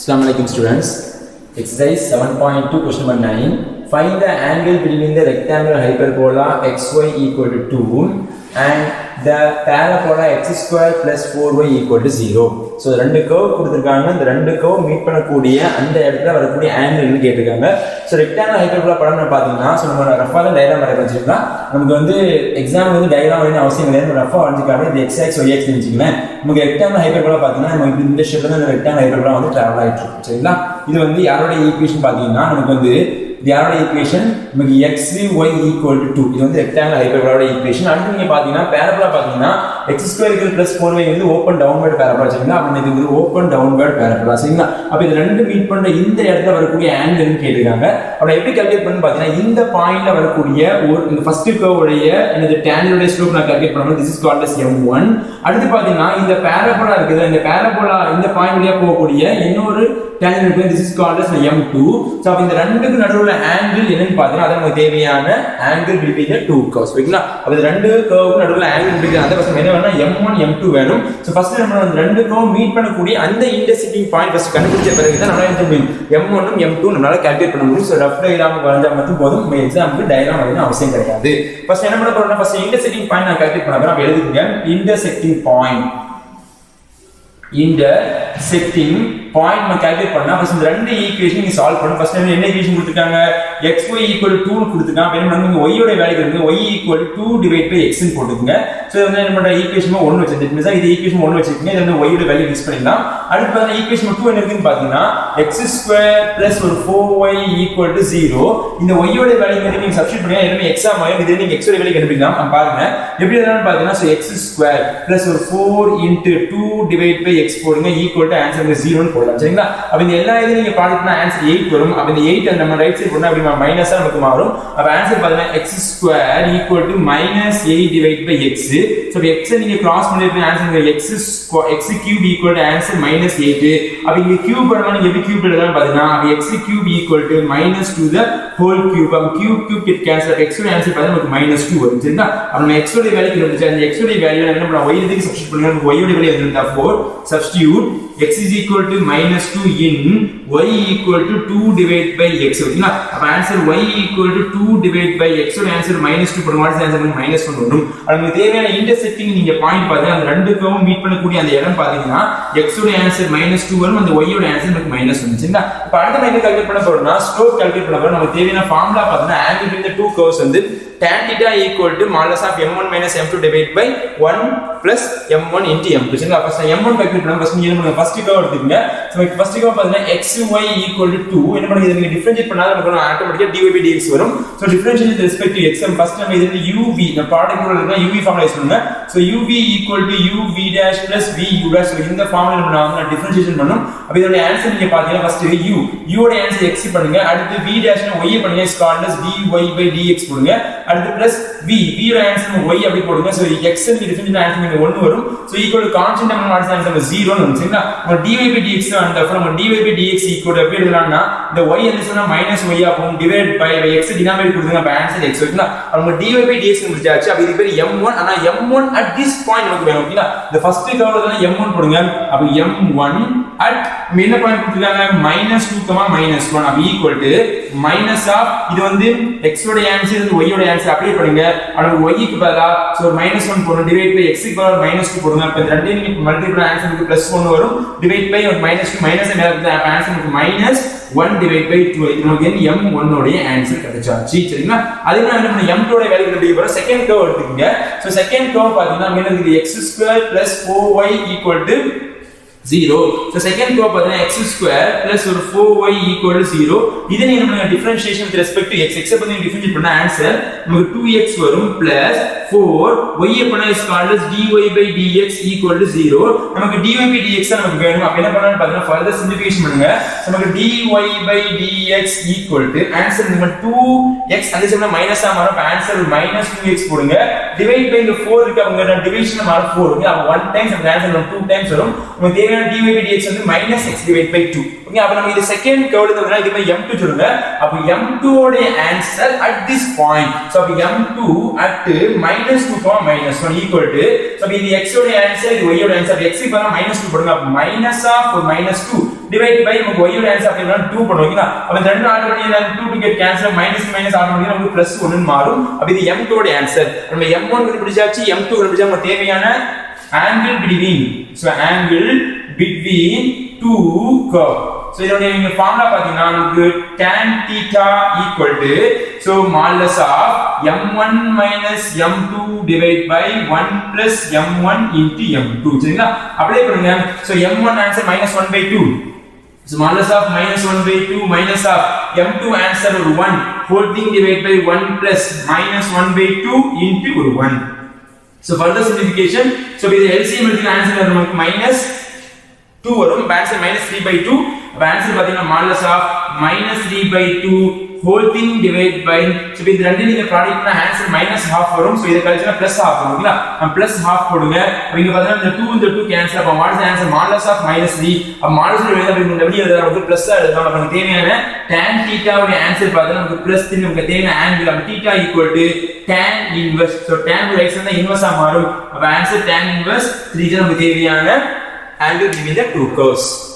Assalamu alaikum students. Exercise 7.2 question number 9. Find the angle between the rectangular hyperbola xy equal to 2 and the parabola x square plus 4y equal to 0. So ரெண்டு curve கொடுத்துருக்காங்க இந்த ரெண்டு curve meet பண்ணக்கூடிய அந்த இடத்துல வரக்கூடிய ஆங்கிள்னு கேட்டிருக்காங்க so rectangle hyperbola படம் பார்த்தீங்கன்னா ஸோ நம்ம ரஃபாக தான் டயக்ராம் வரைய வச்சுக்கலாம் நமக்கு வந்து எக்ஸாம் வந்து டயக்ராம் வரையும் அவசியம் கிடையாது நம்ம ரஃபாக வரைஞ்சிக்காம இந்த எக்ஸ் எக்ஸ் ஒய் எக்ஸ் வச்சுக்கலாம் நமக்கு ரெக்டாங்கல் ஹைப்பர்போலா பார்த்தீங்கன்னா நமக்கு இந்த ஷேப்ல தான் இந்த ரெக்டாங்கல் ஹைப்பர்போலா வந்து ட்ராவல் ஆகிட்டு இருக்கும் சரிங்களா இது வந்து யாரோட ஈக்குவேஷன் பார்த்தீங்கன்னா நமக்கு வந்து இது யாரோட ஈக்குவேஷன் நமக்கு x y equal to two இது வந்து ரெக்டாங்கல் ஹைப்பர்போலாவோட ஈக்குவேஷன் அடுத்து நீங்க பாத்தீங்கன்னா பேரபோலா பாத்தீங்கன்னா x square equal plus four y வந்து ஓப்பன் டவுன்வர்ட் பேரபோலா சரிங்களா அப்படின்னு இது வந்து ஓப்பன் டவுன்வர்ட் பேரபோலா சரிங்களா அப்ப இது ரெண்டு மீட் பண்ற இந்த இடத்துல வரக்கூடிய ஆங்கிள்னு கேட்டிருக்காங்க அப்படி எப்படி கால்குலேட் பண்ணு பாத்தீங்கன்னா இந்த பாயிண்ட்ல வரக்கூடிய ஒரு இந்த ஃபர்ஸ்ட் கர்வுடைய இந்த டேஞ்சருடைய ஸ்லோப் நான் கால்குலேட் பண்ணணும் this is called as m one அடுத்து பாத்தீங்கன்னா இந்த பேரபோலா இருக்குது இந்த பேரபோலா இந்த பாயிண்ட் வழியா போகக்கூடிய இன்னொரு டேஞ்சர் இருக்கு this is called as m two so அப்ப இந்த ரெண்டுக்கு நடுவுல ஆங்கிள் என்னன்னு பாத்தீங்கன்னா அது நமக்கு தேவையான angle between the two curves ஓகேங்களா அப்ப இந்த ரெண்டு கர்வுக்கு நடுவுல ஆங்கிள் பிட்வீன் அந்த பசங்க என்ன வேணும் எம் ஒன் எம் டூ வேணும் ஸோ ஃபர்ஸ்ட் நம்ம அந்த ரெண்டு கர்வ் மீட் பண்ணக்கூடிய அந்த இன்டர்செக்டிங் பாயிண்ட் ஃபர்ஸ்ட் கண்டுபிடிச்ச பிறகு தான் நம்மளால என்ன முடியும் எம் ஒன்னும் எம் டூ நம்மளால கால்குலேட் பண்ண முடியும் ஸோ ரஃப் டயக்ராம் வரைஞ்சா மட்டும் போதும் நம்ம எக்ஸாமுக்கு டயக்ராம் வரையணும் அவசியம் கிடையாது ஃபர்ஸ்ட் என்ன பண்ண போறோம்னா ஃபர்ஸ்ட் இன்டர்செக்டிங் பாயிண்ட் நான் கால்குலேட் பண்ண போறேன் அப்ப எழுதிக்கங்க இன்டர்செக்டிங் பாயிண்ட் இன்டர்செக்டிங் பாயிண்ட் நம்ம கால்குலேட் பண்ணா ஃபர்ஸ்ட் இந்த ரெண்டு ஈக்குவேஷன் நீங்க சால்வ் பண்ணணும் ஃபர்ஸ்ட் என்ன ஈக்குவேஷன் கொடுத்துருக்காங்க x y ஈக்குவல் 2 கொடுத்துருக்காங்க அப்ப என்ன பண்ணுங்க y யோட வேல்யூ இருக்கு y equal 2 divide by x னு போட்டுக்கங்க சோ இது வந்து என்ன பண்ற ஈக்குவேஷன் 1 வச்சிருக்கீங்க மீன்ஸ் இது ஈக்குவேஷன் 1 வச்சிருக்கீங்க இது வந்து y யோட வேல்யூ யூஸ் பண்ணிடலாம் அடுத்து பாத்தீங்கன்னா ஈக்குவேஷன் 2 என்ன இருக்குன்னு பாத்தீங்கன்னா x ஸ்கொயர் பிளஸ் ஒரு 4y ஈக்குவல் டு 0 இந்த y யோட வேல்யூ வந்து நீங்க சப்ஸ்டிட் பண்ணீங்க எல்லாமே x ஆ மாறும் இது நீங்க x யோட வேல்யூ கண்டுபிடிக்கலாம் நம்ம பாருங்க எப்படி எழுதலாம்னு பாத்தீங்கன்னா சோ x ஸ்கொயர் பிளஸ் ஒரு 4 இன்டு 2 டிவைட் பை x போடுங்க ஈக்குவல் டு ஆன்சர் 0 னு போடலாம் சரிங்களா அப்ப இந்த எல்லா இதையும் நீங்க பாத்துட்டா ஆன்சர் 8 வரும் அப்ப இந்த 8 நம்ம ரைட் சைடு போனா அப்படி மைனஸா நமக்கு மாறும் அப்ப ஆன்சர் பாத்தீங்கன்னா x square equal to minus 8 divide by x so x நீங்க கிராஸ் பண்ணிருப்பீங்க answer x x cube equal to answer minus 8 அப்ப இங்க கியூப் பண்ணா நீங்க எப்படி கியூப் எழுதலாம் பாத்தீங்கன்னா அப்ப x cube equal to minus two the whole cube அப்ப cube cube get cancel x ஓட ஆன்சர் பாத்தீங்கன்னா நமக்கு மைனஸ் 2 வரும் சரிங்களா அப்ப நம்ம x ஓட வேல்யூ கண்டுபிடிச்சா அந்த x ஓட வேல்யூ என்ன பண்ணலாம் y இதுக்கு சப்ஸ்டிட் பண்ணுங்க நமக்கு y ஓட வேல்யூ இருந்தா 4 substitute x is equal to minus 2 in y equal to 2 divided by x ஓகேங்களா அப்ப answer y equal to 2 divided by x ஓட ஆன்சர் minus 2 பண்ணுங்க வாட் ஆன்சர் minus 1 வரும் அதுக்கு தேவையான இன்டர்செக்டிங் நீங்க பாயிண்ட் பாத்தீங்க அந்த ரெண்டு கர்வும் மீட் பண்ணக்கூடிய அந்த இடம் பாத்தீங்கன்னா x ஓட ஆன்சர் minus 2 வரும் அந்த y ஓட ஆன்சர் நமக்கு minus 1 சரிங்களா இப்ப அடுத்து நம்ம என்ன கால்குலேட் பண்ண போறோம்னா ஸ்லோப் கால்குலேட் பண்ண போறோம் நமக்கு தேவையான ஃபார்முலா பாத்தீங்கன்னா angle between the two curves வந்து tan theta equal to modulus of m1 minus m2 divided by 1 plus m1 into m2 சரிங்களா ஃபர்ஸ்ட் m1 கால்குலேட் பண்ணா ஃபர்ஸ்ட் நீங்க என்ன ஃபர்ஸ்ட் கர்வ் எடுத்துக்கங்க சோ ஃபர்ஸ்ட் கர்வ் பாத்தீங்கன்னா xy equal to 2 என்ன பண்ணுங்க இத நீங்க டிஃபரன்ஷியேட் பண்ணா நமக்கு ஆட்டோமேட்டிக்கா dy by dx வரும் so differentiate with respect to x first நம்ம இதுல uv இந்த ப்ராடக்ட் ரூல் இருந்தா uv ஃபார்முலா யூஸ் பண்ணுங்க so uv equal to uv dash plus vu dash இந்த ஃபார்முலா நம்ம நான் டிஃபரன்ஷியேஷன் பண்ணனும் அப்ப இதோட ஆன்சர் நீங்க பாத்தீங்கன்னா ஃபர்ஸ்ட் u u ஓட ஆன்சர் x பண்ணுங்க அடுத்து v dash னா y பண்ணுங்க is called as dy by dx போடுங்க அடுத்து பிளஸ் v v ஓட ஆன்சர் y அப்படி போடுங்க சோ x க்கு டிஃபரன்ஷியேட் ஆன்சர் நீங்க 1 வரும் சோ ஈக்குவல் டு கான்ஸ்டன்ட் நம்ம ஆன்சர் ஆன்சர் 0 னு வந்து சரிங்களா நம்ம dy by dx அந்த அப்புறம் நம்ம dy by dx equal to எப்படி எழுதலாம்னா இந்த y என்ன சொன்னா மைனஸ் y ஆகும் டிவைட் பை x டினாமினேட் கொடுத்துங்க அப்ப ஆன்சர் x ஓகேங்களா நம்ம dy by dx முடிச்சாச்சு அப்ப இது பேர் m1 ஆனா m1 at this point நமக்கு வேணும் ஓகேங்களா இந்த ஃபர்ஸ்ட் கர்வ்ல தான் m1 போடுங்க அப்ப m1 at என்ன பாயிண்ட் கொடுத்திருக்காங்க minus 2, minus 1 அப்ப ஈக்குவல் டு மைனஸ் ஆஃப் இது வந்து x ஓட ஆன்சர் இது y ஓட ஆன்சர் அப்ளை பண்ணுங்க அதுக்கு y க்கு பதிலா சோ மைனஸ் 1 போடுங்க டிவைட் பை x க்கு பதிலா மைனஸ் 2 போடுங்க அப்ப இந்த ரெண்டையும் நீங்க மல்டிப்ளை ஆன்சர் நமக்கு பிளஸ் 1 வரும் டிவைட் பை மைனஸ் 2 மைனஸ் மேல இருக்கு அப்ப ஆன்சர் நமக்கு மைனஸ் 1 டிவைட் பை 2 இது நமக்கு m1 உடைய ஆன்சர் கிடைச்சாச்சு சரிங்களா அதே மாதிரி என்ன பண்ண m2 உடைய வேல்யூ கண்டுபிடிக்க போறோம் செகண்ட் கர்வ் எடுத்துக்கங்க சோ செகண்ட் கர்வ் பாத்தீங்கன்னா என்ன இருக்குது x2 4y 0 so second curve பார்த்தீங்கன்னா x square plus ஒரு 4y equal to 0 இதை நீங்க நம்ம differentiation with respect to x x பத்தி நீங்க டிஃபரன்ஷியேட் பண்ணா ஆன்சர் நமக்கு 2x வரும் plus 4 y பண்ணா is called as dy by dx equal to 0 நமக்கு dy by dx தான் நமக்கு வேணும் அப்ப என்ன பண்ணலாம்னு பார்த்தீங்கன்னா further simplification பண்ணுங்க நமக்கு dy by dx equal to answer நம்ம 2x அந்த சைடுல மைனஸ் ஆ மாறும் ஆன்சர் minus 2x போடுங்க டிவைட் பை இந்த 4 இருக்கு அவங்க டிவிஷன் மாறும் 4 ஓகே அப்ப 1 டைம்ஸ் அந்த ஆன்சர் 2 டைம்ஸ் வரும் நமக்கு தேவையான dy by dx வந்து minus x divided by 2 okay அப்ப நம்ம இது செகண்ட் கர்வ்ல இருந்து இது பை m2 சொல்லுங்க அப்ப m2 ஓட answer at this point so அப்ப m2 at minus 2 minus 1 equal to so அப்ப இது x ஓட ஆன்சர் இது y ஓட ஆன்சர் x க்கு பதிலா minus 2 போடுங்க அப்ப minus of minus 2 divide by நமக்கு y யோட ஆன்சர் அப்படினா 2 பண்ணுவீங்களா அப்ப இந்த ரெண்டு ஆட்டோமேட்டிக்கா 2 to get cancel minus minus ஆட்டோமேட்டிக்கா நமக்கு பிளஸ் 1 மாறும் அப்ப இது m2 ஓட ஆன்சர் நம்ம m1 கண்டுபிடிச்சாச்சு m2 கண்டுபிடிச்சா நமக்கு தேவையான angle between so angle between two curve so இதோட நீங்க ஃபார்முலா பாத்தீங்கன்னா நமக்கு tan theta equal to so modulus of m1 minus m2 divided by 1 plus m1 into m2 சரிங்களா அப்ளை பண்ணுங்க so m1 answer minus 1 by 2 so modulus of minus 1 by 2 minus of m2 answer ஒரு 1 whole thing divided by 1 plus minus 1 by 2 into ஒரு 1 so further simplification so இது LCM எடுத்து answer நமக்கு minus 2 வரும் answer minus 3 by 2 அப்ப answer பாத்தீங்கன்னா modulus of minus 3 by 2 whole thing divide by so இது ரெண்டு நீங்க ப்ராடக்ட் பண்ண ஆன்சர் மைனஸ் ஹாஃப் வரும் சோ இத கழிச்சா பிளஸ் ஹாஃப் வரும் ஓகேங்களா நம்ம பிளஸ் ஹாஃப் போடுங்க அப்ப இங்க பாத்தீங்கன்னா இந்த 2 இந்த 2 கேன்சல் அப்ப what is answer modulus of minus 3 அப்ப மாடுலஸ் எழுத இந்த வெளிய எழுத நமக்கு பிளஸ் எழுதலாம் அப்ப நமக்கு தேவையான tan θ உடைய ஆன்சர் பார்த்தா நமக்கு பிளஸ் 3 நமக்கு தேவையான ஆங்கிள் அப்ப θ equal to tan inverse so tan right side இன்வெர்ஸா மாறும் அப்ப ஆன்சர் tan இன்வெர்ஸ் 3 நமக்கு தேவையான angle between the two curves